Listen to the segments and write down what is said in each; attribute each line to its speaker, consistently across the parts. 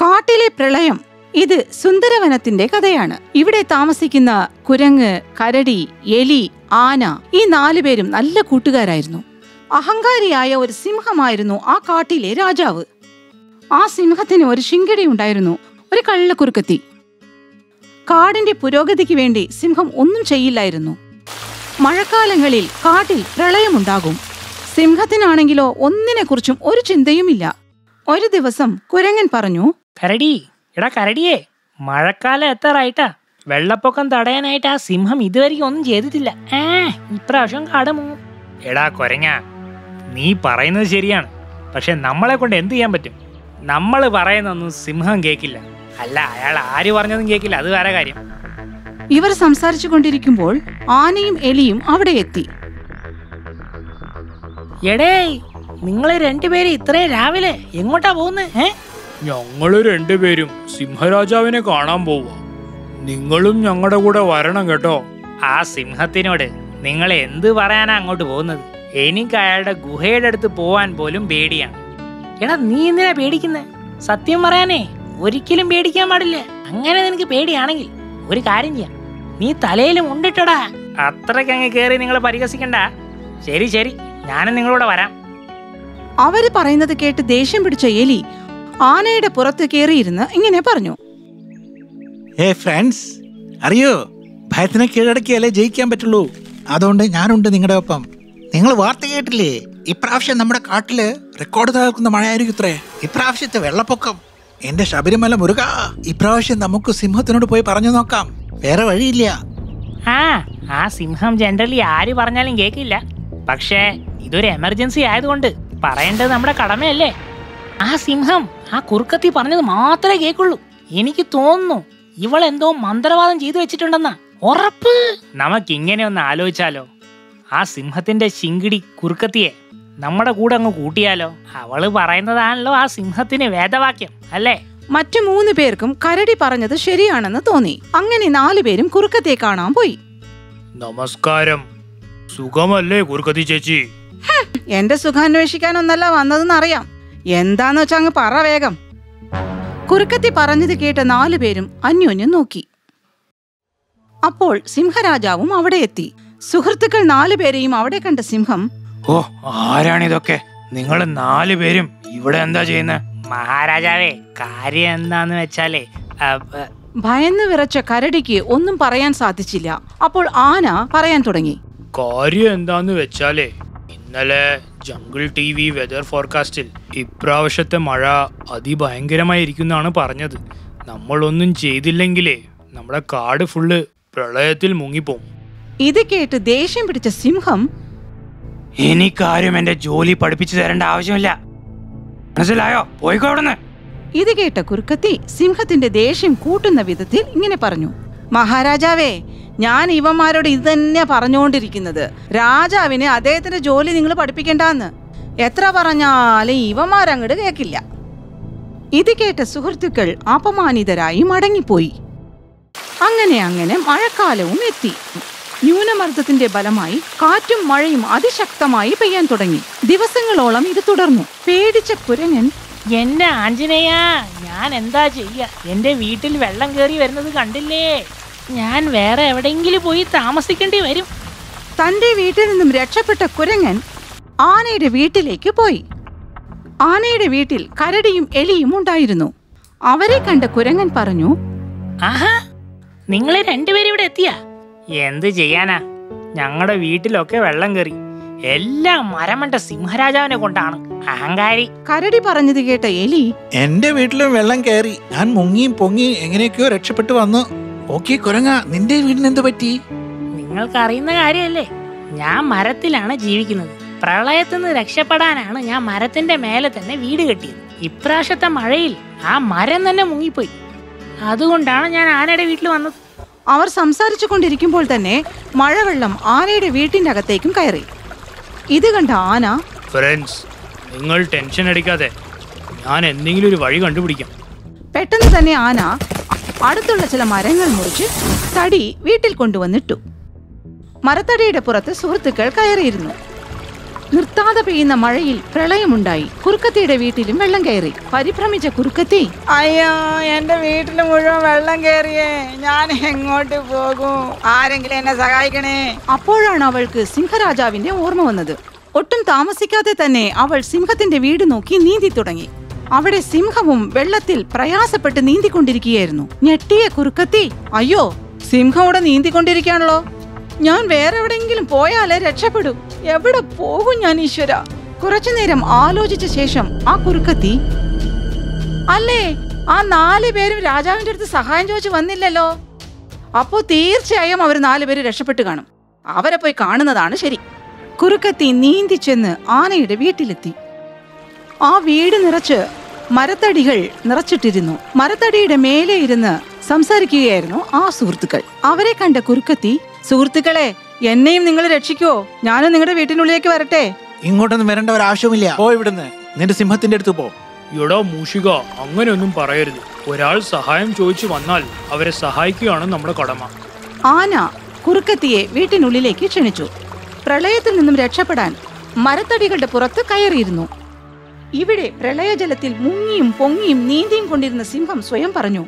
Speaker 1: കാട്ടിലെ പ്രളയം ഇത് സുന്ദരവനത്തിന്റെ കഥയാണ് ഇവിടെ താമസിക്കുന്ന കുരങ്ങ് കരടി എലി ആന ഈ നാലുപേരും നല്ല കൂട്ടുകാരായിരുന്നു അഹങ്കാരിയായ ഒരു സിംഹമായിരുന്നു ആ കാട്ടിലെ രാജാവ് ആ സിംഹത്തിന് ഒരു ശിങ്കടി ഉണ്ടായിരുന്നു ഒരു കള്ളക്കുറുക്കത്തി കാടിന്റെ പുരോഗതിക്ക് വേണ്ടി സിംഹം ഒന്നും ചെയ്യില്ലായിരുന്നു മഴക്കാലങ്ങളിൽ കാട്ടിൽ പ്രളയമുണ്ടാകും സിംഹത്തിനാണെങ്കിലോ ഒന്നിനെക്കുറിച്ചും ഒരു ചിന്തയുമില്ല ഒരു ദിവസം കുരങ്ങൻ പറഞ്ഞു
Speaker 2: കരടി എടാ കരടിയേ മഴക്കാലം എത്താറായിട്ടാ വെള്ളപ്പൊക്കം തടയാനായിട്ട് ആ സിംഹം ഇതുവരെയും ഒന്നും ചെയ്തിട്ടില്ല ഏ ഇപ്രാവശ്യം കടമു എടാ കൊരങ്ങ നീ പറയുന്നത് ശരിയാണ് പക്ഷെ നമ്മളെ കൊണ്ട് എന്ത് ചെയ്യാൻ പറ്റും നമ്മൾ പറയുന്നൊന്നും സിംഹം കേക്കില്ല അല്ല അയാൾ ആര് പറഞ്ഞതും കേക്കില്ല അത് വേറെ കാര്യം
Speaker 1: ഇവർ സംസാരിച്ചു കൊണ്ടിരിക്കുമ്പോൾ ആനയും എലിയും അവിടെ എത്തി
Speaker 2: എടേ നിങ്ങള് രണ്ടുപേരും ഇത്രയും രാവിലെ എങ്ങോട്ടാ പോകുന്നത് ഏ
Speaker 3: ഞങ്ങള് രണ്ടുപേരും സിംഹരാജാവിനെ കാണാൻ പോവാ നിങ്ങളും ഞങ്ങളുടെ കൂടെ വരണം കേട്ടോ
Speaker 2: ആ സിംഹത്തിനോട് നിങ്ങൾ എന്ത് പറയാനാ അങ്ങോട്ട് പോകുന്നത് എനിക്ക് അയാളുടെ ഗുഹയുടെ അടുത്ത് പോവാൻ പോലും പേടിയാണ് എടാ നീ എന്തിനാ പേടിക്കുന്നത് സത്യം പറയാനേ ഒരിക്കലും പേടിക്കാൻ പാടില്ല അങ്ങനെ നിനക്ക് പേടിയാണെങ്കിൽ ഒരു കാര്യം ചെയ്യാം നീ തലയിലും ഉണ്ടിട്ടടാ അത്രയ്ക്ക് അങ്ങ് കയറി നിങ്ങൾ പരിഹസിക്കണ്ട ശരി ശരി ഞാനും നിങ്ങളോട് വരാം
Speaker 1: അവര് പറയുന്നത് കേട്ട് ദേഷ്യം പിടിച്ച എലി ആനയുടെ പുറത്ത് കയറിയിരുന്ന് ഇങ്ങനെ പറഞ്ഞു
Speaker 4: ഏ ഫ്രണ്ട്സ് അറിയോ ഭയത്തിനെ കീഴടക്കിയാലേ ജയിക്കാൻ പറ്റുള്ളൂ അതുകൊണ്ട് ഞാനുണ്ട് നിങ്ങളുടെ ഒപ്പം നിങ്ങൾ വാർത്ത കേട്ടില്ലേ ഇപ്രാവശ്യം നമ്മുടെ കാട്ടില് റെക്കോർഡ് തകർക്കുന്ന മഴയായിരിക്കും ഇത്രേ ഇപ്രാവശ്യത്തെ വെള്ളപ്പൊക്കം എന്റെ ശബരിമല മുരുക ഇപ്രാവശ്യം നമുക്ക് സിംഹത്തിനോട് പോയി പറഞ്ഞു നോക്കാം വേറെ വഴിയില്ല
Speaker 2: ആ ആ സിംഹം ജനറലി ആര് പറഞ്ഞാലും കേക്കില്ല പക്ഷേ ഇതൊരു എമർജൻസി ആയതുകൊണ്ട് പറയേണ്ടത് നമ്മുടെ കടമയല്ലേ ആ സിംഹം ആ കുറുക്കത്തി പറഞ്ഞത് മാത്രമേ കേക്കുള്ളൂ എനിക്ക് തോന്നുന്നു ഇവൾ എന്തോ മന്ത്രവാദം ചെയ്തു വെച്ചിട്ടുണ്ടെന്നാ ഉറപ്പ് നമുക്ക് ഇങ്ങനെ ഒന്ന് ആലോചിച്ചാലോ ആ സിംഹത്തിന്റെ ശിങ്കിടി കുറുക്കത്തിയെ നമ്മുടെ കൂടെ അങ്ങ് കൂട്ടിയാലോ അവള് പറയുന്നതാണല്ലോ ആ സിംഹത്തിന് വേദവാക്യം അല്ലേ
Speaker 1: മറ്റു മൂന്ന് പേർക്കും കരടി പറഞ്ഞത് ശരിയാണെന്ന് തോന്നി അങ്ങനെ നാലുപേരും കുറുക്കത്തെ കാണാൻ പോയി
Speaker 3: നമസ്കാരം സുഖമല്ലേ കുറുക്കത്തി ചേച്ചി
Speaker 1: എന്റെ സുഖാന്വേഷിക്കാനൊന്നല്ല വന്നതെന്ന് അറിയാം എന്താന്ന് വെച്ചാ അങ്ങ് പറ വേഗം കുറുക്കത്തി പറഞ്ഞത് കേട്ട നാലുപേരും അന്യോന്യം നോക്കി അപ്പോൾ സിംഹരാജാവും അവിടെ എത്തി സുഹൃത്തുക്കൾ നാലുപേരെയും അവിടെ കണ്ട സിംഹം
Speaker 3: ഓ ആരാണിതൊക്കെ നിങ്ങൾ നാല് പേരും ഇവിടെ എന്താ ചെയ്യുന്നത്
Speaker 2: മഹാരാജാവേ കാര്യം എന്താന്ന് വെച്ചാലേ അപ്പ-
Speaker 1: ഭയന്ന് വിറച്ച കരടിക്ക് ഒന്നും പറയാൻ സാധിച്ചില്ല അപ്പോൾ ആന പറയാൻ തുടങ്ങി
Speaker 3: കാര്യം എന്താന്ന് വെച്ചാലേ ഇന്നലെ ജംഗിൾ ടി വി വെതർ ഫോർകാസ്റ്റിൽ ഇപ്രാവശ്യത്തെ മഴ അതിഭയങ്കരമായിരിക്കുന്നാണ് പറഞ്ഞത് നമ്മളൊന്നും ചെയ്തില്ലെങ്കിലേ നമ്മുടെ കാട് ഫുള്ള് പ്രളയത്തിൽ മുങ്ങിപ്പോവും
Speaker 1: ഇത് കേട്ട് ദേഷ്യം പിടിച്ച സിംഹം
Speaker 3: എനിക്കാരും എന്റെ ജോലി പഠിപ്പിച്ചു തരേണ്ട ആവശ്യമില്ല മനസ്സിലായോ പോയിക്കോ അവിടുന്ന്
Speaker 1: ഇത് കേട്ട കുറുക്കത്തി സിംഹത്തിന്റെ ദേഷ്യം കൂട്ടുന്ന വിധത്തിൽ ഇങ്ങനെ പറഞ്ഞു മഹാരാജാവേ ഞാൻ ഇവന്മാരോട് ഇത് തന്നെ പറഞ്ഞുകൊണ്ടിരിക്കുന്നത് രാജാവിന് അദ്ദേഹത്തിന്റെ ജോലി നിങ്ങൾ പഠിപ്പിക്കണ്ടെന്ന് എത്ര പറഞ്ഞാലും ഇവന്മാരങ്ങട് കേക്കില്ല ഇത് കേട്ട സുഹൃത്തുക്കൾ അപമാനിതരായി മടങ്ങിപ്പോയി അങ്ങനെ അങ്ങനെ മഴക്കാലവും എത്തി ന്യൂനമർദ്ദത്തിന്റെ ഫലമായി കാറ്റും മഴയും അതിശക്തമായി പെയ്യാൻ തുടങ്ങി ദിവസങ്ങളോളം ഇത് തുടർന്നു പേടിച്ച കുരങ്ങൻ
Speaker 2: എന്റെ ആഞ്ജനേയ ഞാൻ എന്താ ചെയ്യ എന്റെ വീട്ടിൽ വെള്ളം കയറി വരുന്നത് കണ്ടില്ലേ ഞാൻ വേറെ എവിടെയെങ്കിലും പോയി താമസിക്കേണ്ടി വരും
Speaker 1: തന്റെ വീട്ടിൽ നിന്നും രക്ഷപ്പെട്ട കുരങ്ങൻ ആനയുടെ വീട്ടിലേക്ക് പോയി ആനയുടെ വീട്ടിൽ കരടിയും എലിയും ഉണ്ടായിരുന്നു അവരെ കണ്ട കുരങ്ങൻ പറഞ്ഞു
Speaker 2: ആഹാ നിങ്ങൾ രണ്ടുപേരും ഇവിടെ എത്തിയാ എന്ത് ചെയ്യാനാ ഞങ്ങളുടെ വീട്ടിലൊക്കെ വെള്ളം കയറി എല്ലാം മരമണ്ട സിംഹരാജാവിനെ കൊണ്ടാണ് അഹങ്കാരി
Speaker 1: കരടി പറഞ്ഞത് കേട്ട എലി
Speaker 4: എന്റെ വീട്ടിലും വെള്ളം കയറി ഞാൻ മുങ്ങിയും പൊങ്ങിയും എങ്ങനെയൊക്കെയോ രക്ഷപ്പെട്ടു വന്നു ഓക്കെ കുരങ്ങ നിന്റെ വീടിന് എന്ത് പറ്റി
Speaker 2: നിങ്ങൾക്ക് അറിയുന്ന കാര്യമല്ലേ ഞാൻ മരത്തിലാണ് ജീവിക്കുന്നത് പ്രളയത്തിൽ നിന്ന് രക്ഷപ്പെടാനാണ് ഞാൻ മരത്തിന്റെ മേലെ തന്നെ വീട് കെട്ടിയത് ഇപ്രാവശ്യത്തെ മഴയിൽ ആ മരം തന്നെ മുങ്ങിപ്പോയി അതുകൊണ്ടാണ് ഞാൻ ആനയുടെ വീട്ടിൽ വന്നത്
Speaker 1: അവർ സംസാരിച്ചു കൊണ്ടിരിക്കുമ്പോൾ തന്നെ മഴവെള്ളം ആനയുടെ വീട്ടിന്റെ അകത്തേക്കും കയറി ഇത് കണ്ട ആന
Speaker 3: ഫ്രണ്ട്സ് നിങ്ങൾ ടെൻഷൻ അടിക്കാതെ ഞാൻ എന്തെങ്കിലും ഒരു വഴി കണ്ടുപിടിക്കാം
Speaker 1: പെട്ടെന്ന് തന്നെ ആന അടുത്തുള്ള ചില മരങ്ങൾ മുറിച്ച് തടി വീട്ടിൽ കൊണ്ടുവന്നിട്ടു മരത്തടിയുടെ പുറത്ത് സുഹൃത്തുക്കൾ കയറിയിരുന്നു നിർത്താതെ പെയ്യുന്ന മഴയിൽ പ്രളയമുണ്ടായി കുറുക്കത്തിയുടെ വീട്ടിലും വെള്ളം കയറി പരിഭ്രമിച്ച കുറുക്കത്തി
Speaker 5: അയ്യോ എന്റെ വീട്ടിൽ മുഴുവൻ വെള്ളം കയറിയേ ഞാൻ എങ്ങോട്ട് പോകും ആരെങ്കിലും എന്നെ സഹായിക്കണേ
Speaker 1: അപ്പോഴാണ് അവൾക്ക് സിംഹരാജാവിന്റെ ഓർമ്മ വന്നത് ഒട്ടും താമസിക്കാതെ തന്നെ അവൾ സിംഹത്തിന്റെ വീട് നോക്കി നീന്തി തുടങ്ങി അവിടെ സിംഹവും വെള്ളത്തിൽ പ്രയാസപ്പെട്ട് നീന്തിക്കൊണ്ടിരിക്കുകയായിരുന്നു ഞെട്ടിയ കുറുക്കത്തി അയ്യോ സിംഹം ഇവിടെ നീന്തിക്കൊണ്ടിരിക്കുകയാണല്ലോ ഞാൻ വേറെ എവിടെയെങ്കിലും പോയാലേ രക്ഷപ്പെടൂ എവിടെ പോകും ഞാൻ ഈശ്വര കുറച്ചുനേരം ആലോചിച്ച ശേഷം ആ കുറുക്കത്തി അല്ലേ ആ നാല് പേരും രാജാവിന്റെ അടുത്ത് സഹായം ചോദിച്ചു വന്നില്ലല്ലോ അപ്പോ തീർച്ചയായും അവർ നാലുപേര് രക്ഷപ്പെട്ടു കാണും അവരെ പോയി കാണുന്നതാണ് ശരി കുറുക്കത്തി നീന്തി ചെന്ന് ആനയുടെ വീട്ടിലെത്തി ആ വീട് നിറച്ച് മരത്തടികൾ നിറച്ചിട്ടിരുന്നു മരത്തടിയുടെ മേലെ ഇരുന്ന് സംസാരിക്കുകയായിരുന്നു ആ സുഹൃത്തുക്കൾ അവരെ കണ്ട കുറുക്കത്തി സുഹൃത്തുക്കളെ എന്നെയും നിങ്ങൾ രക്ഷിക്കുവോ ഞാനും നിങ്ങളുടെ വീട്ടിനുള്ളിലേക്ക് വരട്ടെ
Speaker 4: ഇങ്ങോട്ടൊന്നും വരേണ്ട ഒരു ആവശ്യമില്ല പോ ഇവിടുന്ന് നിന്റെ സിംഹത്തിന്റെ അടുത്ത് പോ
Speaker 3: എടാ മൂഷിക അങ്ങനെയൊന്നും പറയരുത് ഒരാൾ സഹായം ചോദിച്ചു വന്നാൽ അവരെ സഹായിക്കുകയാണ് നമ്മുടെ കടമ
Speaker 1: ആന കുറുക്കത്തിയെ വീട്ടിനുള്ളിലേക്ക് ക്ഷണിച്ചു പ്രളയത്തിൽ നിന്നും രക്ഷപ്പെടാൻ മരത്തടികളുടെ പുറത്ത് കയറിയിരുന്നു ഇവിടെ പ്രളയജലത്തിൽ മുങ്ങിയും പൊങ്ങിയും നീന്തിയും കൊണ്ടിരുന്ന സിംഹം സ്വയം പറഞ്ഞു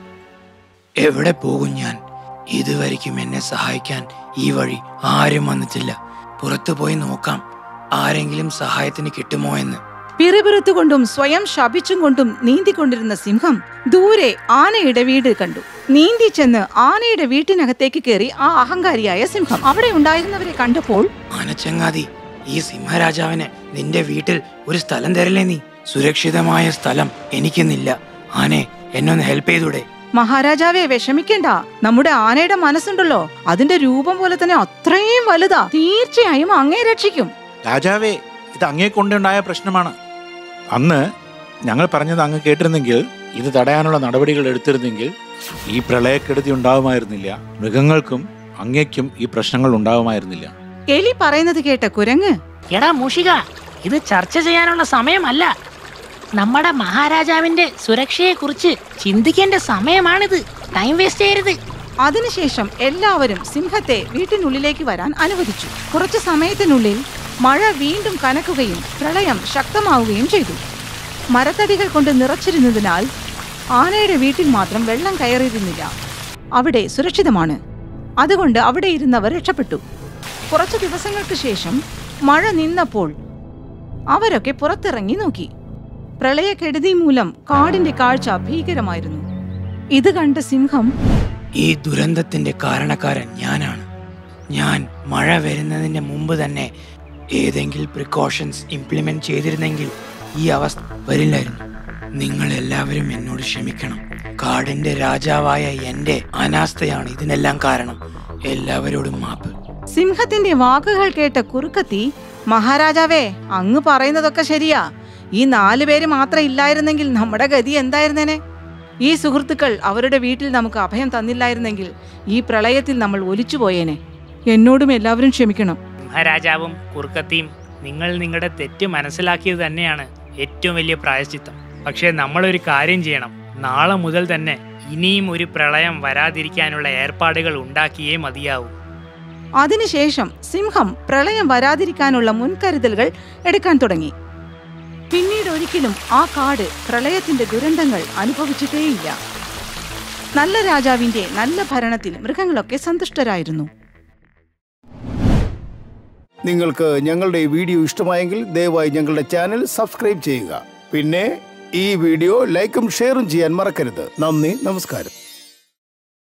Speaker 6: എവിടെ പോകും ഞാൻ ഇതുവരെയ്ക്കും എന്നെ സഹായിക്കാൻ ഈ വഴി ആരും വന്നിട്ടില്ല പുറത്തു പോയി നോക്കാം ആരെങ്കിലും സഹായത്തിന് കിട്ടുമോ എന്ന്
Speaker 1: പിറുപിറുത്തുകൊണ്ടും സ്വയം ശപിച്ചും കൊണ്ടും നീന്തിക്കൊണ്ടിരുന്ന സിംഹം ദൂരെ ആനയുടെ വീട് കണ്ടു നീന്തി ചെന്ന് ആനയുടെ വീട്ടിനകത്തേക്ക് കയറി ആ അഹങ്കാരിയായ സിംഹം അവിടെ ഉണ്ടായിരുന്നവരെ കണ്ടപ്പോൾ
Speaker 6: ആനച്ചങ്ങാതി ഈ സിംഹരാജാവിന് നിന്റെ വീട്ടിൽ ഒരു സ്ഥലം തരില്ലേ നീ സുരക്ഷിതമായ സ്ഥലം എനിക്കെന്നില്ല ആനെ എന്നൊന്ന് ഹെൽപ്പ് ചെയ്തൂടെ
Speaker 1: മഹാരാജാവെ വിഷമിക്കണ്ട നമ്മുടെ ആനയുടെ മനസ്സുണ്ടല്ലോ അതിന്റെ രൂപം പോലെ തന്നെ അത്രയും വലുതാ തീർച്ചയായും അങ്ങേ രക്ഷിക്കും
Speaker 4: രാജാവേ ഇത് അങ്ങേ കൊണ്ടുണ്ടായ പ്രശ്നമാണ് അന്ന് ഞങ്ങൾ പറഞ്ഞത് അങ്ങ് കേട്ടിരുന്നെങ്കിൽ ഇത് തടയാനുള്ള നടപടികൾ എടുത്തിരുന്നെങ്കിൽ ഈ പ്രളയക്കെടുതി ഉണ്ടാവുമായിരുന്നില്ല മൃഗങ്ങൾക്കും അങ്ങയ്ക്കും ഈ പ്രശ്നങ്ങൾ ഉണ്ടാവുമായിരുന്നില്ല
Speaker 1: എലി പറയുന്നത് കേട്ട കുരങ്ങ്
Speaker 2: എടാ മൂഷിക ഇത് ചർച്ച ചെയ്യാനുള്ള സമയമല്ല നമ്മുടെ മഹാരാജാവിന്റെ സുരക്ഷയെക്കുറിച്ച് ചിന്തിക്കേണ്ട സമയമാണിത് ടൈം വേസ്റ്റ് ചെയ്യരുത്
Speaker 1: അതിനുശേഷം എല്ലാവരും സിംഹത്തെ വീട്ടിനുള്ളിലേക്ക് വരാൻ അനുവദിച്ചു കുറച്ചു സമയത്തിനുള്ളിൽ മഴ വീണ്ടും കനക്കുകയും പ്രളയം ശക്തമാവുകയും ചെയ്തു മരത്തടികൾ കൊണ്ട് നിറച്ചിരുന്നതിനാൽ ആനയുടെ വീട്ടിൽ മാത്രം വെള്ളം കയറിയിരുന്നില്ല അവിടെ സുരക്ഷിതമാണ് അതുകൊണ്ട് അവിടെ ഇരുന്നവർ രക്ഷപ്പെട്ടു കുറച്ചു ദിവസങ്ങൾക്ക് ശേഷം മഴ നിന്നപ്പോൾ അവരൊക്കെ പുറത്തിറങ്ങി നോക്കി പ്രളയക്കെടുതി മൂലം കാടിന്റെ കാഴ്ച ഭീകരമായിരുന്നു ഇത് കണ്ട സിംഹം
Speaker 6: ഈ ദുരന്തത്തിന്റെ കാരണക്കാരൻ ഞാനാണ് ഞാൻ മഴ വരുന്നതിന് മുമ്പ് തന്നെ ഏതെങ്കിലും പ്രിക്കോഷൻസ് ഇംപ്ലിമെന്റ് ചെയ്തിരുന്നെങ്കിൽ ഈ അവസ്ഥ വരില്ലായിരുന്നു നിങ്ങൾ എല്ലാവരും എന്നോട് ക്ഷമിക്കണം കാടിന്റെ രാജാവായ എന്റെ അനാസ്ഥയാണ് ഇതിനെല്ലാം കാരണം എല്ലാവരോടും മാപ്പ്
Speaker 1: സിംഹത്തിന്റെ വാക്കുകൾ കേട്ട കുറുക്കത്തി മഹാരാജാവേ അങ്ങ് പറയുന്നതൊക്കെ ശരിയാ ഈ നാലു പേര് മാത്രം ഇല്ലായിരുന്നെങ്കിൽ നമ്മുടെ ഗതി എന്തായിരുന്നേനെ ഈ സുഹൃത്തുക്കൾ അവരുടെ വീട്ടിൽ നമുക്ക് അഭയം തന്നില്ലായിരുന്നെങ്കിൽ ഈ പ്രളയത്തിൽ നമ്മൾ ഒലിച്ചു പോയേനെ എന്നോടും എല്ലാവരും ക്ഷമിക്കണം
Speaker 2: മഹാരാജാവും കുറുക്കത്തിയും നിങ്ങൾ നിങ്ങളുടെ തെറ്റ് മനസ്സിലാക്കിയത് തന്നെയാണ് ഏറ്റവും വലിയ പ്രായശ്ചിത്തം പക്ഷേ നമ്മളൊരു കാര്യം ചെയ്യണം നാളെ മുതൽ തന്നെ ഇനിയും ഒരു പ്രളയം വരാതിരിക്കാനുള്ള ഏർപ്പാടുകൾ ഉണ്ടാക്കിയേ മതിയാവൂ
Speaker 1: അതിനുശേഷം സിംഹം പ്രളയം വരാതിരിക്കാനുള്ള മുൻകരുതലുകൾ എടുക്കാൻ തുടങ്ങി പിന്നീട് ഒരിക്കലും ആ കാട് പ്രളയത്തിന്റെ ദുരന്തങ്ങൾ അനുഭവിച്ചിട്ടേയില്ല നല്ല രാജാവിന്റെ നല്ല ഭരണത്തിൽ മൃഗങ്ങളൊക്കെ സന്തുഷ്ടരായിരുന്നു
Speaker 7: നിങ്ങൾക്ക് ഞങ്ങളുടെ ഈ വീഡിയോ ഇഷ്ടമായെങ്കിൽ ദയവായി ഞങ്ങളുടെ ചാനൽ സബ്സ്ക്രൈബ് ചെയ്യുക പിന്നെ ഈ വീഡിയോ ലൈക്കും ഷെയറും ചെയ്യാൻ മറക്കരുത് നന്ദി നമസ്കാരം